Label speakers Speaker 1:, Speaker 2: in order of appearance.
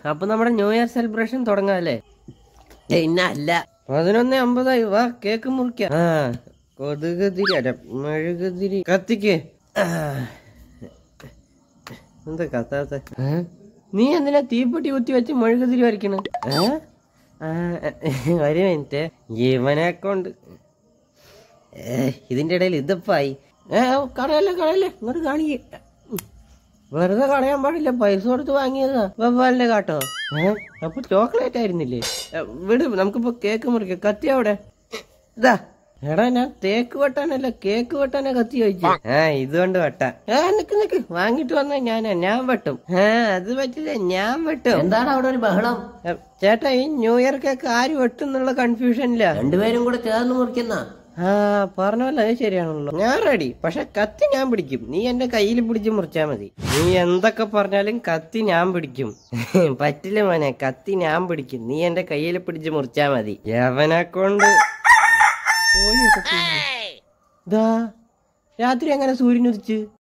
Speaker 1: അപ്പൊ നമ്മുടെ new year celebration തുടങ്ങാല്ലേ ഇന്നല്ല പതിനൊന്ന് അമ്പതായി വാ കേക്ക് മുറിക്കാം ആ കൊതുകതിരി അല്ല മെഴുകുതിരി കത്തിക്ക് ആ. എന്താ കത്താത്ത ഏ? നീ എന്തിനാ തീപ്പെട്ടി കുത്തി വെച്ച് മെഴുകുതിരി വരയ്ക്കണ ഏ? ആ, ഒരു മിനിറ്റ് ഇവനെ കൊണ്ട് ഏ, ഇതിന്റെ ഇടയിൽ ഇതപ്പായി ഏ കളയല്ലേ കളയല്ലേ ഇങ്ങോട്ട് കാണിക്ക വെറുതെ കളയാൻ പാടില്ല പൈസ കൊടുത്ത് വാങ്ങിയതാ വവ്വാലിന്റെ കാട്ടോ ഏ അപ്പൊ ചോക്ലേറ്റ് ആയിരുന്നില്ലേ ഏ, വിട് നമുക്കിപ്പോ കേക്ക് മുറിക്കാം കത്തി അവിടെ ഇതാ എടാ ഞാൻ തേക്ക് വെട്ടാനല്ല കേക്ക് വെട്ടാനാ കത്തി ചോദിച്ചു ആ ഇതുകൊണ്ട് വെട്ടാ ഏ നിക്ക് നിക്ക് വാങ്ങിട്ട് വന്ന ഞാനാ ഞാൻ വെട്ടും ഏ അത് പറ്റില്ല ഞാൻ വെട്ടും
Speaker 2: എന്താണ് അവിടെ ഒരു ബഹളം
Speaker 1: ഏ, ചേട്ടാ ഈ ന്യൂ ഇയർ കേക്ക് ആര് വെട്ടും എന്നുള്ള കൺഫ്യൂഷനില്ല
Speaker 2: രണ്ടുപേരും കൂടെ ചേർന്ന് മുറിക്കുന്ന
Speaker 1: ആ പറഞ്ഞല്ലോ അത് ശരിയാണല്ലോ ഞാൻ റെഡി പക്ഷെ കത്തി ഞാൻ പിടിക്കും നീ എന്റെ കയ്യിൽ പിടിച്ച് മുറിച്ചാ മതി നീ എന്തൊക്കെ പറഞ്ഞാലും കത്തി ഞാൻ പിടിക്കും പറ്റില്ല മോനെ കത്തി ഞാൻ പിടിക്കും നീ എന്റെ കയ്യിൽ പിടിച്ച് മുറിച്ചാ മതി യവനെ കൊണ്ട് കോഴിയൊക്കെ തിന്നു. ദാ രാത്രി അങ്ങനെ സൂര്യൻ ഉദിച്ച്